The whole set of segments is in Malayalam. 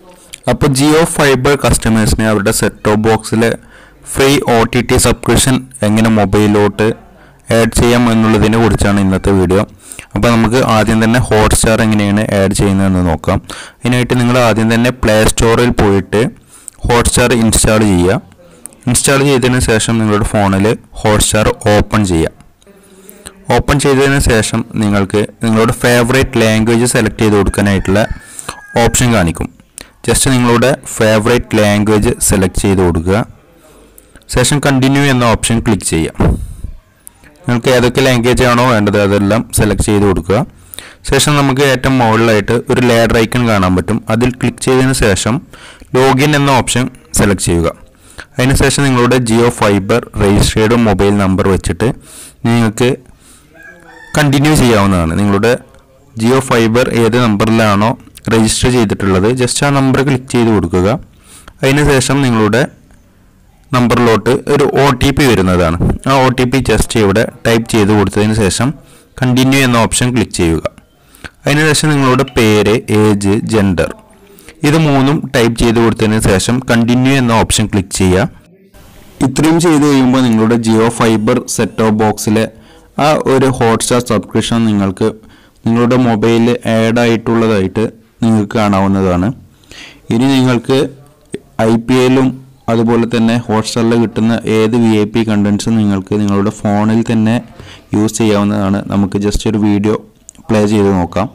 അപ്പോൾ ജിയോ ഫൈബർ കസ്റ്റമേഴ്സിന് അവരുടെ സെറ്റ് ടോപ്പ് ബോക്സിലെ free O T T subscription എങ്ങനെ മൊബൈലിലോട്ട് ആഡ് ചെയ്യാം എന്നുള്ളതിനെ കുറിച്ചാണ് ഇന്നത്തെ വീഡിയോ അപ്പോൾ നമുക്ക് ആദ്യം തന്നെ ഹോട്ട്സ്റ്റാർ എങ്ങനെയാണ് ആഡ് ചെയ്യുന്നതെന്ന് നോക്കാം അതിനായിട്ട് നിങ്ങൾ ആദ്യം തന്നെ പ്ലേ സ്റ്റോറിൽ പോയിട്ട് ഹോട്ട്സ്റ്റാർ ഇൻസ്റ്റാൾ ചെയ്യുക ഇൻസ്റ്റാൾ ചെയ്തതിന് ശേഷം നിങ്ങളുടെ ഫോണിൽ ഹോട്ട്സ്റ്റാർ ഓപ്പൺ ചെയ്യുക ഓപ്പൺ ചെയ്തതിന് ശേഷം നിങ്ങൾക്ക് നിങ്ങളുടെ ഫേവറേറ്റ് ലാംഗ്വേജ് സെലക്ട് ചെയ്ത് കൊടുക്കാനായിട്ടുള്ള ഓപ്ഷൻ കാണിക്കും ജസ്റ്റ് നിങ്ങളുടെ ഫേവറേറ്റ് ലാംഗ്വേജ് സെലക്ട് ചെയ്ത് കൊടുക്കുക ശേഷം കണ്ടിന്യൂ എന്ന ഓപ്ഷൻ ക്ലിക്ക് ചെയ്യാം നിങ്ങൾക്ക് ഏതൊക്കെ ലാംഗ്വേജ് ആണോ വേണ്ടത് അതെല്ലാം സെലക്ട് ചെയ്ത് കൊടുക്കുക ശേഷം നമുക്ക് ഏറ്റവും മുകളിലായിട്ട് ഒരു ലേഡർ ഐക്കൺ കാണാൻ പറ്റും അതിൽ ക്ലിക്ക് ചെയ്തതിന് ശേഷം ലോഗിൻ എന്ന ഓപ്ഷൻ സെലക്ട് ചെയ്യുക അതിനുശേഷം നിങ്ങളുടെ Jio fiber registered mobile number വെച്ചിട്ട് നിങ്ങൾക്ക് കണ്ടിന്യൂ ചെയ്യാവുന്നതാണ് നിങ്ങളുടെ ജിയോ ഫൈബർ ഏത് നമ്പറിലാണോ രജിസ്റ്റർ ചെയ്തിട്ടുള്ളത് ജസ്റ്റ് ആ നമ്പർ ക്ലിക്ക് ചെയ്ത് കൊടുക്കുക അതിനുശേഷം നിങ്ങളുടെ നമ്പറിലോട്ട് ഒരു ഒ ടി പി വരുന്നതാണ് ആ ഒ ടി പി ജസ്റ്റ് ഇവിടെ ടൈപ്പ് ചെയ്ത് കൊടുത്തതിന് ശേഷം കണ്ടിന്യൂ എന്ന ഓപ്ഷൻ ക്ലിക്ക് ചെയ്യുക അതിനുശേഷം നിങ്ങളുടെ പേര് ഏജ് ജെൻഡർ ഇത് മൂന്നും ടൈപ്പ് ചെയ്ത് കൊടുത്തതിന് ശേഷം കണ്ടിന്യൂ എന്ന ഓപ്ഷൻ ക്ലിക്ക് ചെയ്യുക ഇത്രയും ചെയ്ത് കഴിയുമ്പോൾ നിങ്ങളുടെ ജിയോ ഫൈബർ സെറ്റ് ഓഫ് ബോക്സിലെ ആ ഒരു ഹോട്ട്സ്റ്റാർ സബ്സ്ക്രിപ്ഷൻ നിങ്ങൾക്ക് നിങ്ങളുടെ മൊബൈലിൽ ആഡ് ആയിട്ടുള്ളതായിട്ട് നിങ്ങൾക്ക് കാണാവുന്നതാണ് ഇനി നിങ്ങൾക്ക് ഐ പി എല്ലും അതുപോലെ തന്നെ ഹോട്ട്സ്റ്റാറിൽ കിട്ടുന്ന ഏത് വി ഐ പി കണ്ടൻസും നിങ്ങൾക്ക് നിങ്ങളുടെ ഫോണിൽ തന്നെ യൂസ് ചെയ്യാവുന്നതാണ് നമുക്ക് ജസ്റ്റ് ഒരു വീഡിയോ പ്ലേ ചെയ്ത് നോക്കാം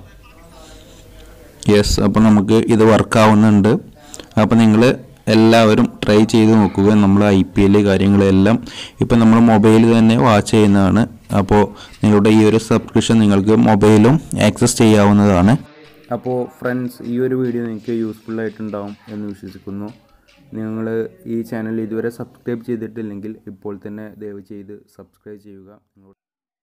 യെസ് അപ്പോൾ നമുക്ക് ഇത് വർക്കാവുന്നുണ്ട് അപ്പോൾ നിങ്ങൾ എല്ലാവരും ട്രൈ ചെയ്ത് നോക്കുക നമ്മൾ ഐ പി എൽ കാര്യങ്ങളെല്ലാം ഇപ്പം നമ്മൾ മൊബൈലിൽ തന്നെ വാച്ച് ചെയ്യുന്നതാണ് അപ്പോൾ നിങ്ങളുടെ ഈ ഒരു സബ്സ്ക്രിപ്ഷൻ നിങ്ങൾക്ക് മൊബൈലും ആക്സസ് ചെയ്യാവുന്നതാണ് അപ്പോൾ ഫ്രണ്ട്സ് ഈ ഒരു വീഡിയോ നിങ്ങൾക്ക് യൂസ്ഫുൾ ആയിട്ടുണ്ടാവും എന്ന് വിശ്വസിക്കുന്നു നിങ്ങൾ ഈ ചാനൽ ഇതുവരെ സബ്സ്ക്രൈബ് ചെയ്തിട്ടില്ലെങ്കിൽ ഇപ്പോൾ തന്നെ ദയവ് ചെയ്ത് സബ്സ്ക്രൈബ് ചെയ്യുക